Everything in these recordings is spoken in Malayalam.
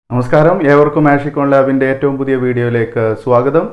നമസ്കാരം ഏവർക്കും മാഷിക്കോൺ ലാബിന്റെ ഏറ്റവും പുതിയ വീഡിയോയിലേക്ക് സ്വാഗതം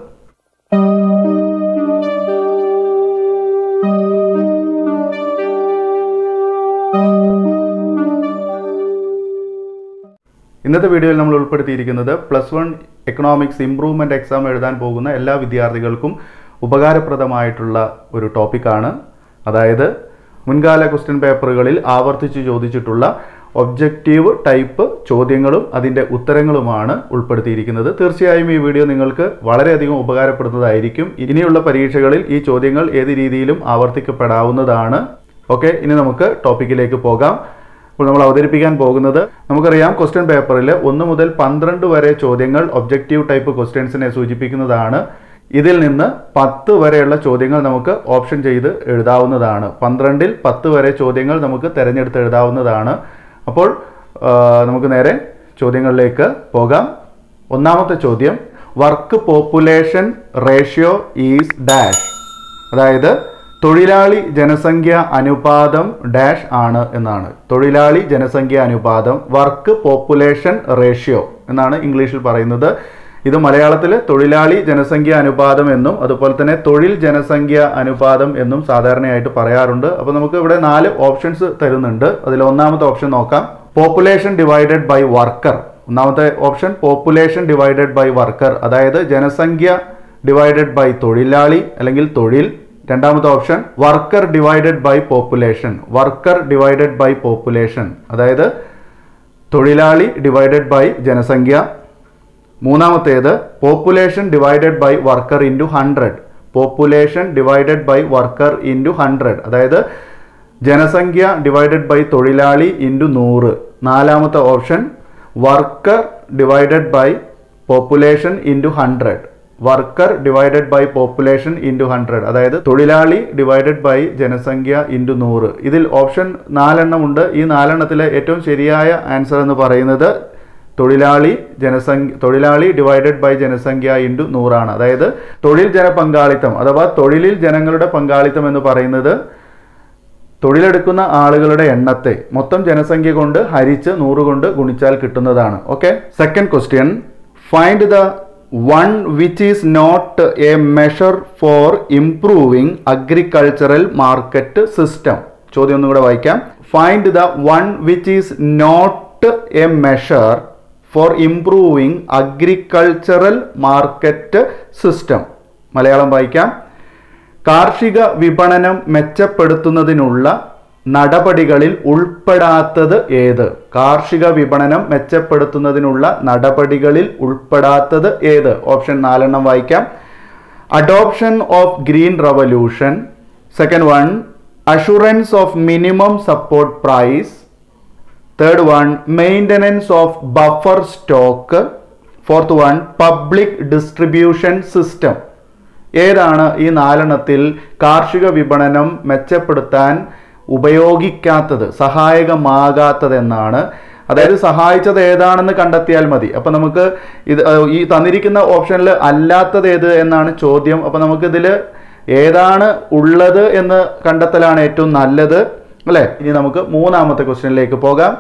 ഇന്നത്തെ വീഡിയോയിൽ നമ്മൾ ഉൾപ്പെടുത്തിയിരിക്കുന്നത് plus one economics improvement exam എഴുതാൻ പോകുന്ന എല്ലാ വിദ്യാർത്ഥികൾക്കും ഉപകാരപ്രദമായിട്ടുള്ള ഒരു ടോപ്പിക്കാണ് അതായത് മുൻകാല ക്വസ്റ്റ്യൻ പേപ്പറുകളിൽ ആവർത്തിച്ച് ചോദിച്ചിട്ടുള്ള ഒബ്ജക്റ്റീവ് ടൈപ്പ് ചോദ്യങ്ങളും അതിൻ്റെ ഉത്തരങ്ങളുമാണ് ഉൾപ്പെടുത്തിയിരിക്കുന്നത് തീർച്ചയായും ഈ വീഡിയോ നിങ്ങൾക്ക് വളരെയധികം ഉപകാരപ്പെടുന്നതായിരിക്കും ഇനിയുള്ള പരീക്ഷകളിൽ ഈ ചോദ്യങ്ങൾ ഏത് രീതിയിലും ആവർത്തിക്കപ്പെടാവുന്നതാണ് ഓക്കെ ഇനി നമുക്ക് ടോപ്പിക്കിലേക്ക് പോകാം ഇപ്പോൾ നമ്മൾ അവതരിപ്പിക്കാൻ പോകുന്നത് നമുക്കറിയാം ക്വസ്റ്റ്യൻ പേപ്പറിൽ ഒന്ന് മുതൽ പന്ത്രണ്ട് വരെ ചോദ്യങ്ങൾ ഒബ്ജക്റ്റീവ് ടൈപ്പ് ക്വസ്റ്റ്യൻസിനെ സൂചിപ്പിക്കുന്നതാണ് ഇതിൽ നിന്ന് പത്ത് വരെയുള്ള ചോദ്യങ്ങൾ നമുക്ക് ഓപ്ഷൻ ചെയ്ത് എഴുതാവുന്നതാണ് പന്ത്രണ്ടിൽ പത്ത് വരെ ചോദ്യങ്ങൾ നമുക്ക് തിരഞ്ഞെടുത്ത് എഴുതാവുന്നതാണ് അപ്പോൾ ആ, നമുക്ക് നേരെ ചോദ്യങ്ങളിലേക്ക് പോകാം ഒന്നാമത്തെ ചോദ്യം work population ratio is dash അതായത് തൊഴിലാളി ജനസംഖ്യ അനുപാതം ഡാഷ് ആണ് എന്നാണ് തൊഴിലാളി ജനസംഖ്യ അനുപാതം വർക്ക് പോപ്പുലേഷൻ റേഷ്യോ എന്നാണ് ഇംഗ്ലീഷിൽ പറയുന്നത് ഇത് മലയാളത്തിൽ തൊഴിലാളി ജനസംഖ്യ അനുപാതം എന്നും അതുപോലെ തന്നെ തൊഴിൽ ജനസംഖ്യ അനുപാതം എന്നും സാധാരണയായിട്ട് പറയാറുണ്ട് അപ്പോൾ നമുക്ക് ഇവിടെ നാല് ഓപ്ഷൻസ് തരുന്നുണ്ട് അതിൽ ഒന്നാമത്തെ ഓപ്ഷൻ നോക്കാം പോപ്പുലേഷൻ ഡിവൈഡഡ് ബൈ വർക്കർ ഒന്നാമത്തെ option population divided by worker അതായത് ജനസംഖ്യ ഡിവൈഡഡ് ബൈ തൊഴിലാളി അല്ലെങ്കിൽ തൊഴിൽ രണ്ടാമത്തെ option worker divided by population worker divided by population അതായത് തൊഴിലാളി ഡിവൈഡഡ് ബൈ ജനസംഖ്യ മൂന്നാമത്തേത് population divided by worker into hundred population divided by worker into hundred അതായത് ജനസംഖ്യ ഡിവൈഡഡ് ബൈ തൊഴിലാളി ഇൻറ്റു നൂറ് നാലാമത്തെ option worker divided by population into hundred worker divided by population into hundred അതായത് തൊഴിലാളി ഡിവൈഡഡ് ബൈ ജനസംഖ്യ ഇൻറ്റു നൂറ് ഇതിൽ ഓപ്ഷൻ നാലെണ്ണം ഉണ്ട് ഈ നാലെണ്ണത്തിലെ ഏറ്റവും ശരിയായ ആൻസർ എന്ന് പറയുന്നത് തൊഴിലാളി ജനസംഖ്യ തൊഴിലാളി ഡിവൈഡഡ് ബൈ ജനസംഖ്യ ഇൻറ്റു നൂറാണ് അതായത് തൊഴിൽ ജനപങ്കാളിത്തം അഥവാ തൊഴിലിൽ ജനങ്ങളുടെ പങ്കാളിത്തം എന്ന് പറയുന്നത് തൊഴിലെടുക്കുന്ന ആളുകളുടെ എണ്ണത്തെ മൊത്തം ജനസംഖ്യ കൊണ്ട് ഹരിച്ച് നൂറ് കൊണ്ട് ഗുണിച്ചാൽ കിട്ടുന്നതാണ് okay second question find the one which is not a measure for improving agricultural market system ചോദ്യം ഒന്നും കൂടെ വായിക്കാം find the one which is not a measure for improving agricultural market system Malayalam വായിക്കാം കാർഷിക വിപണനം മെച്ചപ്പെടുത്തുന്നതിനുള്ള നടപടികളിൽ ഉൾപ്പെടാത്തത് ഏത് കാർഷിക വിപണനം മെച്ചപ്പെടുത്തുന്നതിനുള്ള നടപടികളിൽ ഉൾപ്പെടാത്തത് ഏത് ഓപ്ഷൻ നാലെണ്ണം വായിക്കാം adoption of green revolution second one assurance of minimum support price third one maintenance of buffer stock fourth one public distribution system ഏതാണ് ഈ നാലെണ്ണത്തിൽ കാർഷിക വിപണനം മെച്ചപ്പെടുത്താൻ ഉപയോഗിക്കാത്തത് സഹായകമാകാത്തത് എന്നാണ് അതായത് സഹായിച്ചത് ഏതാണെന്ന് കണ്ടെത്തിയാൽ മതി അപ്പൊ നമുക്ക് ഇത് ഏഹ്, ഈ തന്നിരിക്കുന്ന ഓപ്ഷനിൽ അല്ലാത്തത് ഏത് എന്നാണ് ചോദ്യം അപ്പൊ നമുക്കിതിൽ ഏതാണ് ഉള്ളത് എന്ന് കണ്ടെത്തലാണ് ഏറ്റവും നല്ലത് അല്ലെ ഇനി നമുക്ക് മൂന്നാമത്തെ ക്വസ്റ്റ്യനിലേക്ക് പോകാം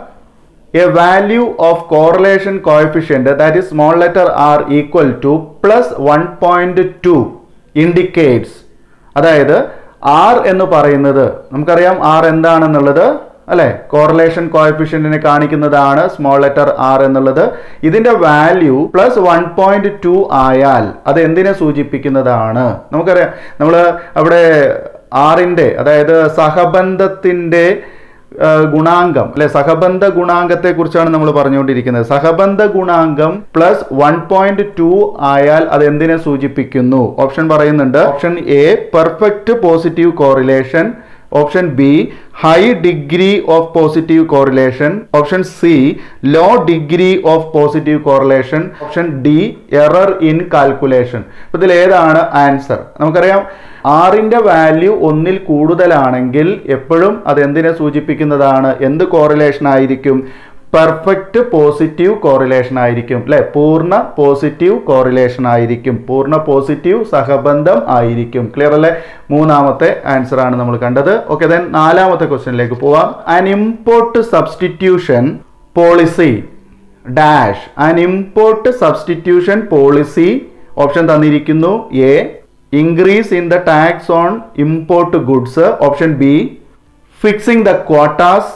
a value of correlation coefficient that is small letter r equal to plus one point two indicates അതായത് ആർ എന്ന് പറയുന്നത് നമുക്കറിയാം ആർ എന്താണെന്നുള്ളത് അല്ലെ കോറിലേഷൻ കോഎഫിഷ്യന്റിനെ കാണിക്കുന്നതാണ് സ്മോൾ ലെറ്റർ ആർ എന്നുള്ളത് ഇതിന്റെ value plus one point two ആയാൽ അത് എന്തിനെ സൂചിപ്പിക്കുന്നതാണ് നമുക്കറിയാം നമ്മൾ അവിടെ ആറിന്റെ അതായത് സഹബന്ധത്തിന്റെ ആ, ഗുണാങ്കം അല്ലെ സഹബന്ധ ഗുണാങ്കത്തെ കുറിച്ചാണ് നമ്മൾ പറഞ്ഞുകൊണ്ടിരിക്കുന്നത് സഹബന്ധ ഗുണാങ്കം പ്ലസ് വൺ പോയിന്റ് ടു ആയാൽ അത് എന്തിനെ സൂചിപ്പിക്കുന്നു ഓപ്ഷൻ പറയുന്നുണ്ട് option a perfect positive correlation option b high degree of positive correlation option c low degree of positive correlation option d error in calculation ഇതിൽ ഏതാണ് ആൻസർ നമുക്കറിയാം ആറിന്റെ വാല്യൂ ഒന്നിൽ കൂടുതലാണെങ്കിൽ എപ്പോഴും അത് എന്തിനെ സൂചിപ്പിക്കുന്നതാണ് എന്ത് കോറിലേഷൻ ആയിരിക്കും പെർഫെക്റ്റ് പോസിറ്റീവ് കോറിലേഷൻ ആയിരിക്കും അല്ലെ പൂർണ്ണ പോസിറ്റീവ് കോറിലേഷൻ ആയിരിക്കും പൂർണ്ണ പോസിറ്റീവ് സഹബന്ധം ആയിരിക്കും ക്ലിയർ അല്ലേ മൂന്നാമത്തെ ആൻസർ ആണ് നമ്മൾ കണ്ടത് ഓക്കെ ദെൻ നാലാമത്തെ ക്വസ്റ്റ്യനിലേക്ക് പോവാം an import substitution policy dash an import substitution policy option തന്നിരിക്കുന്നു a increase in the tax on import goods option b fixing the quotas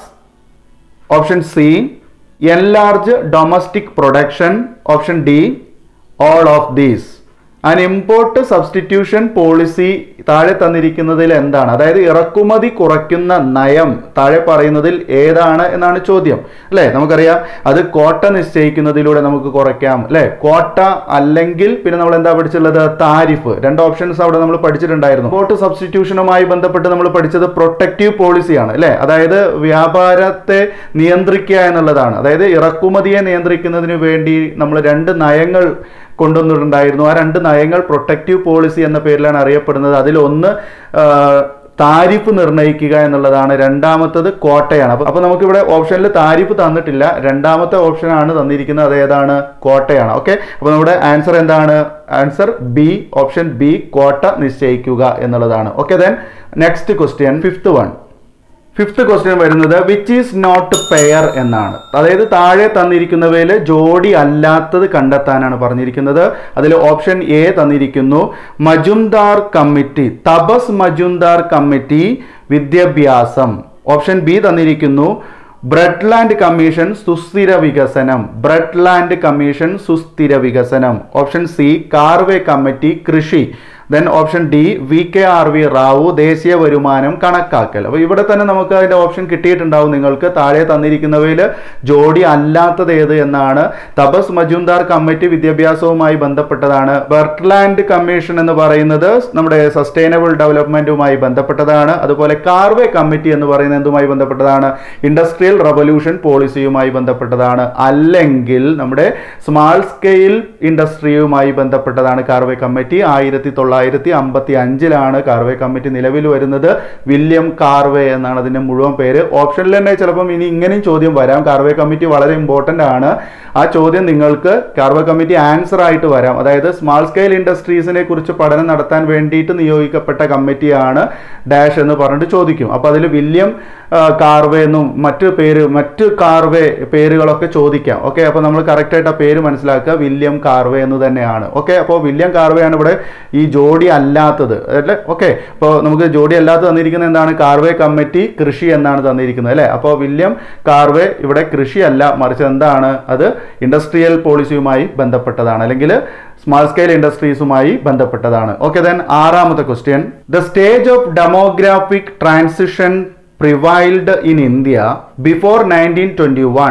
option c enlarge domestic production option d all of these an import substitution policy താഴെ തന്നിരിക്കുന്നതിൽ എന്താണ് അതായത് ഇറക്കുമതി കുറയ്ക്കുന്ന നയം താഴെ പറയുന്നതിൽ ഏതാണ് എന്നാണ് ചോദ്യം അല്ലേ നമുക്കറിയാം അത് കോട്ട നിശ്ചയിക്കുന്നതിലൂടെ നമുക്ക് കുറയ്ക്കാം അല്ലേ കോട്ട അല്ലെങ്കിൽ പിന്നെ നമ്മൾ എന്താ പഠിച്ചുള്ളത് താരിഫ് രണ്ട് ഓപ്ഷൻസ് അവിടെ നമ്മൾ പഠിച്ചിട്ടുണ്ടായിരുന്നു ഇമ്പോർട്ട് സബ്സ്റ്റിറ്റ്യൂഷനുമായി ബന്ധപ്പെട്ട് നമ്മൾ പഠിച്ചത് പ്രൊട്ടക്റ്റീവ് പോളിസിയാണ് അല്ലേ അതായത് വ്യാപാരത്തെ നിയന്ത്രിക്കുക എന്നുള്ളതാണ് അതായത് ഇറക്കുമതിയെ നിയന്ത്രിക്കുന്നതിന് വേണ്ടി നമ്മൾ രണ്ട് നയങ്ങൾ കൊണ്ടുവന്നിട്ടുണ്ടായിരുന്നു ആ രണ്ട് നയങ്ങൾ പ്രൊട്ടക്റ്റീവ് പോളിസി എന്ന പേരിലാണ് അറിയപ്പെടുന്നത് അതിലൊന്ന് ആ, താരിഫ് നിർണ്ണയിക്കുക എന്നുള്ളതാണ് രണ്ടാമത്തത് കോട്ടയാണ് അപ്പൊ അപ്പൊ നമുക്കിവിടെ ഓപ്ഷനിൽ താരിഫ് തന്നിട്ടില്ല രണ്ടാമത്തെ ഓപ്ഷനാണ് തന്നിരിക്കുന്നത് അത് ഏതാണ് കോട്ടയാണ് ഓക്കെ അപ്പൊ നമ്മുടെ ആൻസർ എന്താണ് answer B option B quota നിശ്ചയിക്കുക എന്നുള്ളതാണ് okay then next question fifth one fifth question വരുന്നത് വിച്ച് ഈസ് നോട്ട് പെയർ എന്നാണ് അതായത് താഴെ തന്നിരിക്കുന്നവയിൽ ജോഡി അല്ലാത്തത് കണ്ടെത്താനാണ് പറഞ്ഞിരിക്കുന്നത് അതിൽ ഓപ്ഷൻ എ തന്നിരിക്കുന്നു മജുംദാർ കമ്മിറ്റി തപസ് മജുംദാർ കമ്മിറ്റി വിദ്യാഭ്യാസം ഓപ്ഷൻ ബി തന്നിരിക്കുന്നു ബ്രെഡ് ലാൻഡ് കമ്മീഷൻ സുസ്ഥിര വികസനം ബ്രെഡ് ലാൻഡ് കമ്മീഷൻ സുസ്ഥിര വികസനം ഓപ്ഷൻ സി കാർവേ കമ്മിറ്റി കൃഷി then option d V K R V Rao ദേശീയ വരുമാനം കണക്കാക്കൽ അപ്പോൾ ഇവിടെ തന്നെ നമുക്ക് അതിന്റെ ഓപ്ഷൻ കിട്ടിയിട്ടുണ്ടാവും നിങ്ങൾക്ക് താഴെ തന്നിരിക്കുന്നവയിൽ ജോഡി അല്ലാത്തത് ഏത് എന്നാണ് തപസ് മജുംദാർ കമ്മിറ്റി വിദ്യാഭ്യാസവുമായി ബന്ധപ്പെട്ടതാണ് ബെർട്ട്ലാൻഡ് കമ്മീഷൻ എന്ന് പറയുന്നത് നമ്മുടെ സസ്റ്റൈനബിൾ ഡെവലപ്മെന്റുമായി ബന്ധപ്പെട്ടതാണ് അതുപോലെ കാർവേ കമ്മിറ്റി എന്ന് പറയുന്നത് എന്തുമായി ബന്ധപ്പെട്ടതാണ് ഇൻഡസ്ട്രിയൽ റവല്യൂഷൻ പോളിസിയുമായി ബന്ധപ്പെട്ടതാണ് അല്ലെങ്കിൽ നമ്മുടെ സ്മാൾ സ്കെയിൽ ഇൻഡസ്ട്രിയുമായി ബന്ധപ്പെട്ടതാണ് കാർവേ കമ്മിറ്റി ആയിരത്തി തൊള്ളായിരത്തി അമ്പത്തി അഞ്ചിലാണ് കാർവേ കമ്മിറ്റി നിലവിൽ വരുന്നത് വില്യം കാർവേ എന്നാണ് അതിന്റെ മുഴുവൻ പേര് ഓപ്ഷനിൽ തന്നെ ചിലപ്പം ഇനി ഇങ്ങനെയും ചോദ്യം വരാം കാർവേ കമ്മിറ്റി വളരെ ഇമ്പോർട്ടന്റ് ആണ് ആ ചോദ്യം നിങ്ങൾക്ക് കാർവേ കമ്മിറ്റി ആൻസർ ആയിട്ട് വരാം അതായത് സ്മാൾ സ്കെയിൽ ഇൻഡസ്ട്രീസിനെ കുറിച്ച് പഠനം നടത്താൻ വേണ്ടിയിട്ട് നിയോഗിക്കപ്പെട്ട കമ്മിറ്റിയാണ് ഡാഷ് എന്ന് പറഞ്ഞിട്ട് ചോദിക്കും അപ്പോൾ അതിൽ വില്യം ആ, കാർവേ എന്നും മറ്റ് പേര് മറ്റ് കാർവേ പേരുകളൊക്കെ ചോദിക്കാം ഓക്കെ അപ്പോൾ നമ്മൾ കറക്റ്റ് ആയിട്ട് ആ പേര് മനസ്സിലാക്കുക വില്യം കാർവേ എന്ന് തന്നെയാണ് ഓക്കെ അപ്പോൾ വില്യം കാർവേ ആണ് ഇവിടെ ഈ ജോഡി അല്ലാത്തത് അല്ലേ ഓക്കെ അപ്പോൾ നമുക്ക് ജോഡി അല്ലാത്തത് തന്നിരിക്കുന്നത് എന്താണ് കാർവേ കമ്മിറ്റി കൃഷി എന്നാണ് തന്നിരിക്കുന്നത് അല്ലേ അപ്പോൾ വില്യം കാർവേ ഇവിടെ കൃഷിയല്ല മറിച്ച് എന്താണ് അത് ഇൻഡസ്ട്രിയൽ പോളിസിയുമായി ബന്ധപ്പെട്ടതാണ് അല്ലെങ്കിൽ സ്മാൾ സ്കെയിൽ ഇൻഡസ്ട്രീസുമായി ബന്ധപ്പെട്ടതാണ് ഓക്കെ ദെൻ ആറാമത്തെ question the stage of demographic transition prevailed in India before nineteen twenty one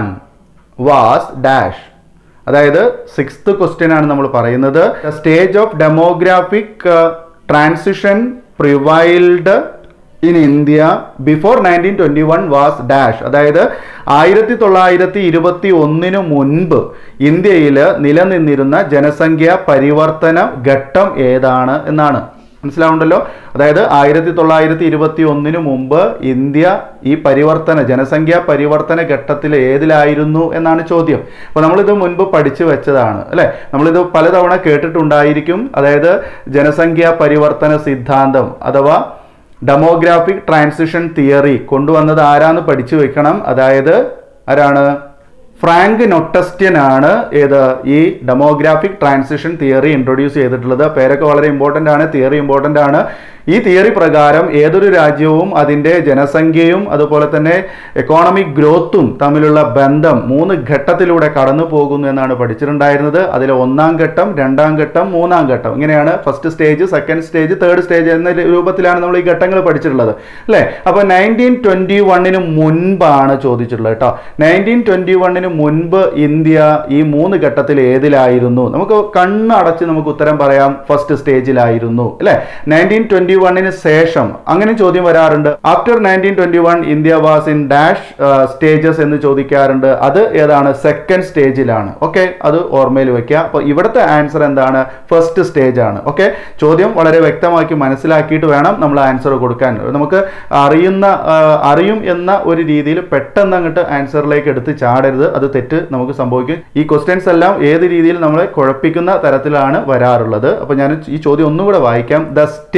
was dash അതായത് സിക്സ്ത് ക്വസ്റ്റ്യൻ ആണ് നമ്മൾ പറയുന്നത് the stage of demographic transition prevailed in India before nineteen twenty one was dash അതായത് ആയിരത്തി തൊള്ളായിരത്തി ഇരുപത്തി ഒന്നിനു മുൻപ് ഇന്ത്യയിൽ നിലനിന്നിരുന്ന ജനസംഖ്യ പരിവർത്തന ഘട്ടം ഏതാണ് എന്നാണ് മനസ്സിലാവുണ്ടല്ലോ അതായത് ആയിരത്തി തൊള്ളായിരത്തി ഇരുപത്തി ഒന്നിനു മുമ്പ് ഇന്ത്യ ഈ പരിവർത്തന ജനസംഖ്യാ പരിവർത്തന ഘട്ടത്തിൽ ഏതിലായിരുന്നു എന്നാണ് ചോദ്യം അപ്പോൾ നമ്മളിത് മുൻപ് പഠിച്ചു വെച്ചതാണ് അല്ലേ നമ്മളിത് പലതവണ കേട്ടിട്ടുണ്ടായിരിക്കും അതായത് ജനസംഖ്യാ പരിവർത്തന സിദ്ധാന്തം അഥവാ ഡെമോഗ്രാഫിക് ട്രാൻസിഷൻ തിയറി കൊണ്ടുവന്നത് ആരാന്ന് പഠിച്ചു വെക്കണം അതായത് ആരാണ് ഫ്രാങ്ക് നൊട്ടസ്റ്റ്യൻ ആണ് ഏത് ഈ ഡെമോഗ്രാഫിക് ട്രാൻസിഷൻ തിയറി ഇൻട്രൊഡ്യൂസ് ചെയ്തിട്ടുള്ളത് പേരൊക്കെ വളരെ ഇമ്പോർട്ടൻ്റ് ആണ് തിയറി ഇമ്പോർട്ടൻ്റ് ആണ് ഈ തിയറി പ്രകാരം ഏതൊരു രാജ്യവും അതിൻ്റെ ജനസംഖ്യയും അതുപോലെ തന്നെ എക്കോണമിക് ഗ്രോത്തും തമ്മിലുള്ള ബന്ധം മൂന്ന് ഘട്ടത്തിലൂടെ കടന്നു പോകുന്നു എന്നാണ് പഠിച്ചിട്ടുണ്ടായിരുന്നത് അതിൽ ഒന്നാം ഘട്ടം രണ്ടാം ഘട്ടം മൂന്നാം ഘട്ടം ഇങ്ങനെയാണ് first stage second stage third stage എന്ന രൂപത്തിലാണ് നമ്മൾ ഈ ഘട്ടങ്ങൾ പഠിച്ചിട്ടുള്ളത് അല്ലേ അപ്പോൾ നയൻറ്റീൻ ട്വൻറ്റി വണ്ണിന് മുൻപാണ് ചോദിച്ചിട്ടുള്ളത് കേട്ടോ നയൻറ്റീൻ ട്വൻറ്റി വണ്ണിന് മുൻപ് ഇന്ത്യ ഈ മൂന്ന് ഘട്ടത്തിൽ ഏതിലായിരുന്നു നമുക്ക് കണ്ണടച്ച് നമുക്ക് ഉത്തരം പറയാം ഫസ്റ്റ് സ്റ്റേജിലായിരുന്നു അല്ലേ നയൻറ്റീൻ ട്വൻറ്റി വണ്ണിന് ശേഷം അങ്ങനെ ചോദ്യം വരാറുണ്ട് after nineteen twenty one India was in dash stages എന്ന് ചോദിക്കാറുണ്ട് അത് ഏതാണ് സെക്കൻഡ് സ്റ്റേജിലാണ് ഓക്കെ അത് ഓർമ്മയിൽ വെക്കുക അപ്പോൾ ഇവിടുത്തെ ആൻസർ എന്താണ് ഫസ്റ്റ് സ്റ്റേജ് ആണ് ഓക്കെ ചോദ്യം വളരെ വ്യക്തമാക്കി മനസ്സിലാക്കിയിട്ട് വേണം നമ്മൾ ആൻസർ കൊടുക്കാൻ നമുക്ക് അറിയുന്ന ആ, അറിയും എന്ന ഒരു രീതിയിൽ പെട്ടെന്ന് അങ്ങോട്ട് ആൻസറിലേക്ക് എടുത്ത് ചാടരുത് അത് തെറ്റ് നമുക്ക് സംഭവിക്കും ഈ ക്വസ്റ്റ്യൻസ് എല്ലാം ഏത് രീതിയിൽ നമ്മളെ കുഴപ്പിക്കുന്ന തരത്തിലാണ് വരാറുള്ളത് അപ്പോൾ ഞാൻ ഈ ചോദ്യം ഒന്നുകൂടെ വായിക്കാം the stage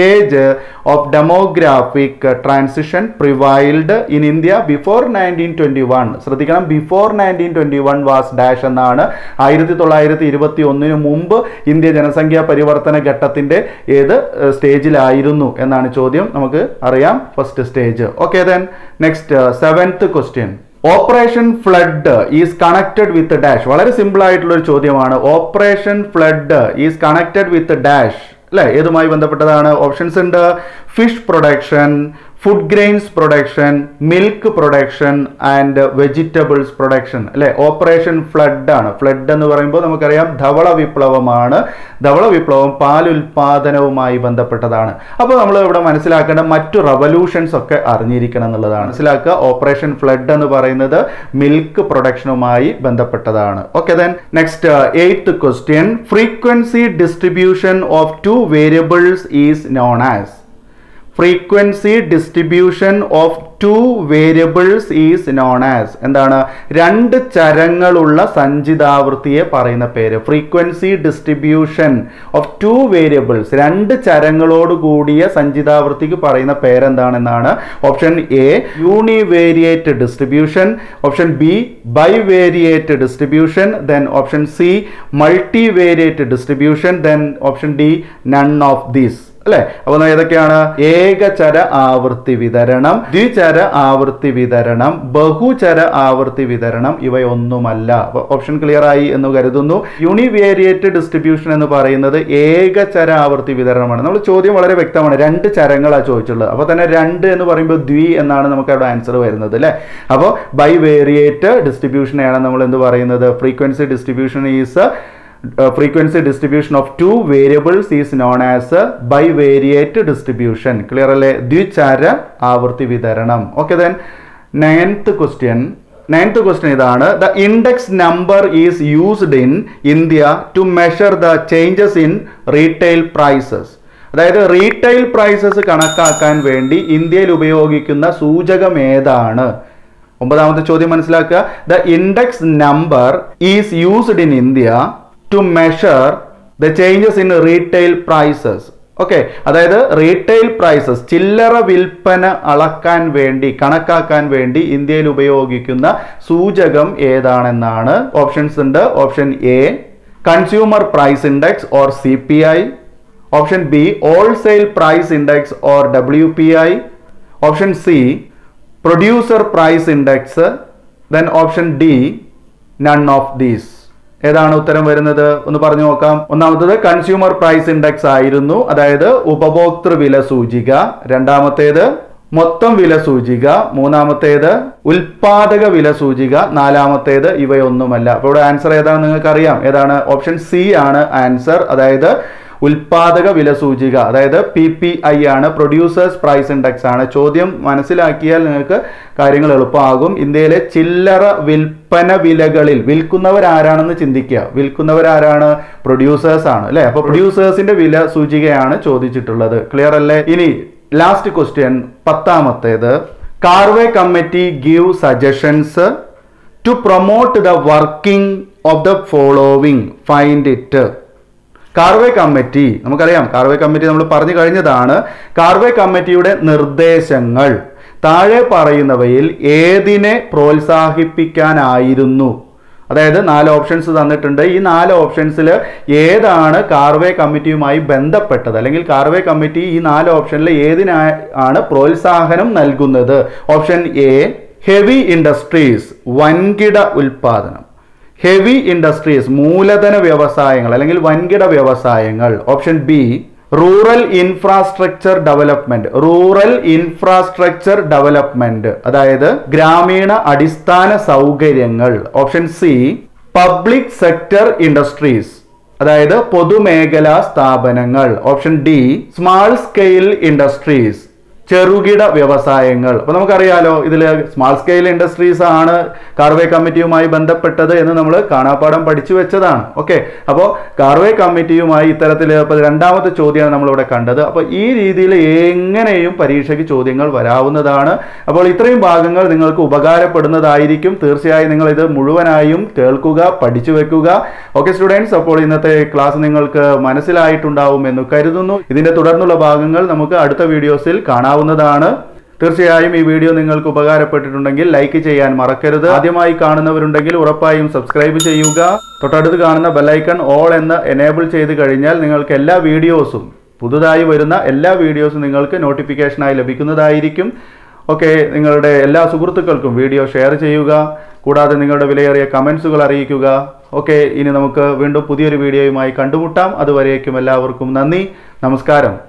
of demographic transition prevailed in India before nineteen twenty one ശ്രദ്ധിക്കണം before nineteen twenty one was dash എന്നാണ് ആയിരത്തി തൊള്ളായിരത്തി ഇരുപത്തി ഒന്നിന് മുമ്പ് ഇന്ത്യ ജനസംഖ്യാ പരിവർത്തന ഘട്ടത്തിന്റെ ഏത് ഏഹ്, സ്റ്റേജിലായിരുന്നു എന്നാണ് ചോദ്യം നമുക്ക് അറിയാം first stage okay then next seventh question operation flood is connected with dash വളരെ സിമ്പിൾ ആയിട്ടുള്ള ഒരു ചോദ്യമാണ് operation flood is connected with dash അല്ലെ ഏതുമായി ബന്ധപ്പെട്ടതാണ് ഓപ്ഷൻസ് ഉണ്ട് fish production food grains production milk production and vegetables production അല്ലെ ഓപ്പറേഷൻ ഫ്ലഡ് ആണ് ഫ്ലഡ് എന്ന് പറയുമ്പോൾ നമുക്കറിയാം ധവള വിപ്ലവമാണ് ധവള വിപ്ലവം പാൽ ഉൽപാദനവുമായി ബന്ധപ്പെട്ടതാണ് അപ്പോൾ നമ്മൾ ഇവിടെ മനസ്സിലാക്കേണ്ട മറ്റു റവല്യൂഷൻസ് ഒക്കെ അറിഞ്ഞിരിക്കണം എന്നുള്ളതാണ് മനസ്സിലാക്കുക ഓപ്പറേഷൻ ഫ്ലഡ് എന്ന് പറയുന്നത് മിൽക്ക് പ്രൊഡക്ഷനുമായി ബന്ധപ്പെട്ടതാണ് okay then next eighth question frequency distribution of two variables is known as frequency distribution of two variables is known as എന്താണ് രണ്ട് ചരങ്ങളുള്ള സഞ്ചിതാവൃത്തിയെ പറയുന്ന പേര് frequency distribution of two variables രണ്ട് ചരങ്ങളോട് കൂടിയ സഞ്ചിതാവൃത്തിക്ക് പറയുന്ന പേരെന്താണെന്നാണ് option A univariate distribution option B bivariate distribution then option C multivariate distribution then option D none of these അല്ലെ അപ്പൊ ഏതൊക്കെയാണ് ഏകചര ആവൃത്തി വിതരണം ദ്വിചര ആവൃത്തി വിതരണം ബഹുചര ആവൃത്തി വിതരണം ഇവയൊന്നുമല്ല അപ്പൊ ഓപ്ഷൻ ക്ലിയർ ആയി എന്ന് കരുതുന്നു യൂണിവേരിയേറ്റ് ഡിസ്ട്രിബ്യൂഷൻ എന്ന് പറയുന്നത് ഏകചര ആവൃത്തി വിതരണമാണ് നമ്മൾ ചോദ്യം വളരെ വ്യക്തമാണ് രണ്ട് ചരങ്ങളാണ് ചോദിച്ചുള്ളത് അപ്പൊ തന്നെ രണ്ട് എന്ന് പറയുമ്പോൾ ദ്വി എന്നാണ് നമുക്ക് അവിടെ ആൻസർ വരുന്നത് അല്ലെ അപ്പോൾ ബൈവേരിയേറ്റ് ഡിസ്ട്രിബ്യൂഷനെയാണ് നമ്മൾ എന്ത് പറയുന്നത് frequency distribution is frequency distribution of two variables is known as bivariate distribution clear അല്ലേ ദ്വിചാര ആവൃത്തി വിതരണം okay then ninth question ninth question ഇതാണ് the index number is used in India to measure the changes in retail prices അതായത് റീറ്റെയിൽ പ്രൈസസ് കണക്കാക്കാൻ വേണ്ടി ഇന്ത്യയിൽ ഉപയോഗിക്കുന്ന സൂചകം ഏതാണ് ഒമ്പതാമത്തെ ചോദ്യം മനസ്സിലാക്കുക the index number is used in India to measure the changes in retail prices okay അതായത് റീറ്റെയിൽ പ്രൈസസ് ചില്ലറ വിൽപ്പന അളക്കാൻ വേണ്ടി കണക്കാക്കാൻ വേണ്ടി ഇന്ത്യയിൽ ഉപയോഗിക്കുന്ന സൂചകം ഏതാണെന്നാണ് ഓപ്ഷൻസ് ഉണ്ട് option A consumer price index or C P I option B wholesale price index or W P I option C producer price index then option D none of these ഏതാണ് ഉത്തരം വരുന്നത് ഒന്ന് പറഞ്ഞു നോക്കാം ഒന്നാമത്തത് കൺസ്യൂമർ പ്രൈസ് ഇൻഡെക്സ് ആയിരുന്നു അതായത് ഉപഭോക്തൃ വില സൂചിക രണ്ടാമത്തേത് മൊത്തം വില സൂചിക മൂന്നാമത്തേത് ഉൽപാദക വില സൂചിക നാലാമത്തേത് ഇവയൊന്നുമല്ല അപ്പോൾ ഇവിടെ ആൻസർ ഏതാണ് നിങ്ങൾക്ക് അറിയാം ഏതാണ് ഓപ്ഷൻ സി ആണ് ആൻസർ അതായത് ഉൽപാദക വില സൂചിക അതായത് പി പി ഐ ആണ് പ്രൊഡ്യൂസേഴ്സ് പ്രൈസ് ഇൻഡെക്സ് ആണ് ചോദ്യം മനസ്സിലാക്കിയാൽ നിങ്ങൾക്ക് കാര്യങ്ങൾ എളുപ്പമാകും ഇന്ത്യയിലെ ചില്ലറ വിൽപ്പന വിലകളിൽ വിൽക്കുന്നവർ ആരാണെന്ന് ചിന്തിക്കുക വിൽക്കുന്നവർ ആരാണ് പ്രൊഡ്യൂസേഴ്സ് ആണ് അല്ലെ അപ്പൊ പ്രൊഡ്യൂസേഴ്സിന്റെ വില സൂചികയാണ് ചോദിച്ചിട്ടുള്ളത് ക്ലിയർ അല്ലേ ഇനി ലാസ്റ്റ് ക്വസ്റ്റ്യൻ പത്താമത്തേത് Karve committee give suggestions to promote the working of the following find it Karve committee നമുക്കറിയാം കാർവേ കമ്മിറ്റി നമ്മൾ പറഞ്ഞു കഴിഞ്ഞതാണ് കാർവേ കമ്മിറ്റിയുടെ നിർദ്ദേശങ്ങൾ താഴെ പറയുന്നവയിൽ ഏതിനെ പ്രോത്സാഹിപ്പിക്കാനായിരുന്നു അതായത് നാല് ഓപ്ഷൻസ് തന്നിട്ടുണ്ട് ഈ നാല് ഓപ്ഷൻസിൽ ഏതാണ് കാർവേ കമ്മിറ്റിയുമായി ബന്ധപ്പെട്ടത് അല്ലെങ്കിൽ കാർവേ കമ്മിറ്റി ഈ നാല് ഓപ്ഷനിൽ ഏതിനാണ് പ്രോത്സാഹനം നൽകുന്നത് ഓപ്ഷൻ എ ഹെവി ഇൻഡസ്ട്രീസ് വൻകിട ഉൽപാദനം ഹെവി ഇൻഡസ്ട്രീസ് മൂലധന വ്യവസായങ്ങൾ അല്ലെങ്കിൽ വൻകിട വ്യവസായങ്ങൾ option B rural infrastructure development rural infrastructure development അതായത് ഗ്രാമീണ അടിസ്ഥാന സൗകര്യങ്ങൾ option C public sector industries അതായത് പൊതുമേഖലാ സ്ഥാപനങ്ങൾ option D small scale industries ചെറുകിട വ്യവസായങ്ങൾ അപ്പോൾ നമുക്കറിയാലോ ഇതിൽ സ്മാൾ സ്കെയിൽ ഇൻഡസ്ട്രീസ് ആണ് കാർവേ കമ്മിറ്റിയുമായി ബന്ധപ്പെട്ടത് എന്ന് നമ്മൾ കാണാപ്പാടം പഠിച്ചു വെച്ചതാണ് ഓക്കെ അപ്പോൾ കാർവേ കമ്മിറ്റിയുമായി ഇത്തരത്തിൽ ഇപ്പോൾ രണ്ടാമത്തെ ചോദ്യമാണ് നമ്മളിവിടെ കണ്ടത് അപ്പോൾ ഈ രീതിയിൽ എങ്ങനെയും പരീക്ഷയ്ക്ക് ചോദ്യങ്ങൾ വരാവുന്നതാണ് അപ്പോൾ ഇത്രയും ഭാഗങ്ങൾ നിങ്ങൾക്ക് ഉപകാരപ്പെടുന്നതായിരിക്കും തീർച്ചയായും നിങ്ങൾ ഇത് മുഴുവനായും കേൾക്കുക പഠിച്ചു വെക്കുക ഓക്കെ സ്റ്റുഡൻസ് അപ്പോൾ ഇന്നത്തെ ക്ലാസ് നിങ്ങൾക്ക് മനസ്സിലായിട്ടുണ്ടാവും എന്ന് കരുതുന്നു ഇതിന്റെ തുടർന്നുള്ള ഭാഗങ്ങൾ നമുക്ക് അടുത്ത വീഡിയോസിൽ കാണാവുന്നതാണ് തീർച്ചയായും ഈ വീഡിയോ നിങ്ങൾക്ക് ഉപകാരപ്പെട്ടിട്ടുണ്ടെങ്കിൽ ലൈക്ക് ചെയ്യാൻ മറക്കരുത് ആദ്യമായി കാണുന്നവരുണ്ടെങ്കിൽ ഉറപ്പായും സബ്സ്ക്രൈബ് ചെയ്യുക തൊട്ടടുത്ത് കാണുന്ന ബെല്ലൈക്കൺ ഓൾ എന്ന് എനേബിൾ ചെയ്ത് കഴിഞ്ഞാൽ നിങ്ങൾക്ക് എല്ലാ വീഡിയോസും പുതുതായി വരുന്ന എല്ലാ വീഡിയോസും നിങ്ങൾക്ക് നോട്ടിഫിക്കേഷനായി ലഭിക്കുന്നതായിരിക്കും ഓക്കെ നിങ്ങളുടെ എല്ലാ സുഹൃത്തുക്കൾക്കും വീഡിയോ ഷെയർ ചെയ്യുക കൂടാതെ നിങ്ങളുടെ വിലയേറിയ കമൻസുകൾ അറിയിക്കുക ഓക്കെ ഇനി നമുക്ക് വീണ്ടും പുതിയൊരു വീഡിയോയുമായി കണ്ടുമുട്ടാം അതുവരേക്കും എല്ലാവർക്കും നന്ദി നമസ്കാരം